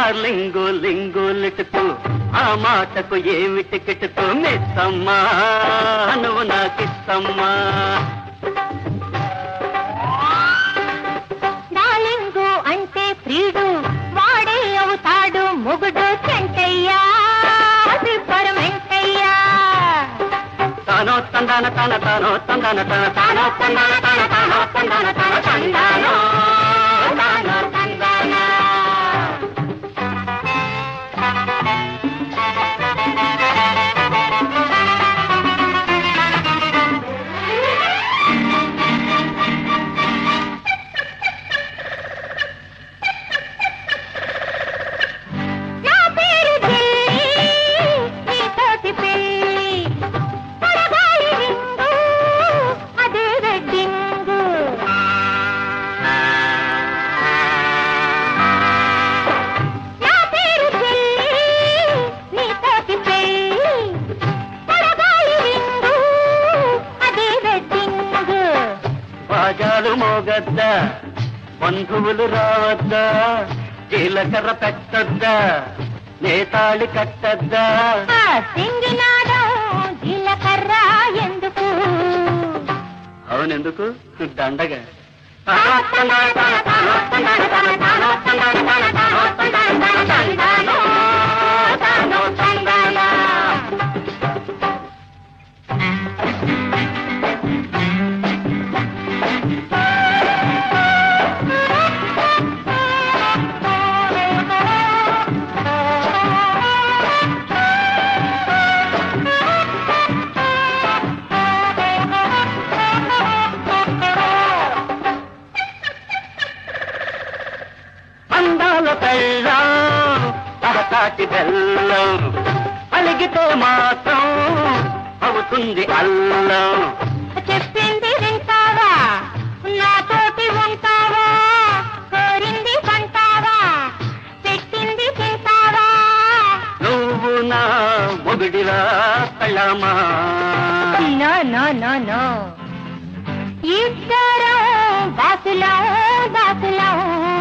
darling లింగు లిటుకు ఆ మాటకు ఏమిటి కిటుకు మిస్సమ్మా నువ్వు నాకిస్తమ్మా డార్లింగు అంటే ప్రియుడు వాడే అవుతాడు మొగుడు చెంటయ్యా సూపర్ వెంకయ్యా తానో తందాన తన తానో తందాన తన తానో తందాన తన తానో తందాన తన తందానో తానో తందాన నా పేరు ఢిల్లీ నీతోటి పెళ్ళి పడగాలి రింగు అదే వెడ్డింగు నా పేరు ఢిల్లీ నీతోటి పెళ్ళి పడగాలి రింగు అదే వెడ్డింగు బాజాలు మోగద్దా బంధువులు రావద్దా జీలకర్ర పెట్టద్దా నేతాళి కట్టద్దా ఆ సింగినాదం జీలకర్ర ఎందుకు అవునెందుకు దండగా అందాల పెళ్ళం తహతాటి బెల్లం అలిగితే మాత్రం అవుతుంది అల్లం చెప్పింది వింటావా నాతోటి ఉంటావా కోరింది పంటావా పెట్టింది తింటావా నువ్వు నా మొగుడిరా పెళ్ళమా నో నో నో నో ఇద్దరం బాసులం బాసులం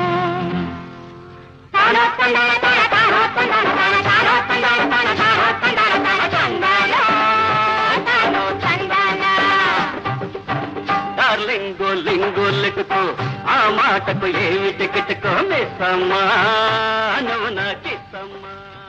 తానో తందాన తాన తానో తందాన తాన తానో తందాన తాన తానో తందాన తాన తందాన తానో తందాన డార్లింగు లింగు లిటుకు ఆ మాటకు ఏమిటి కిటుకో మిస్సమ్మా నువ్వు నాకిస్తమ్మా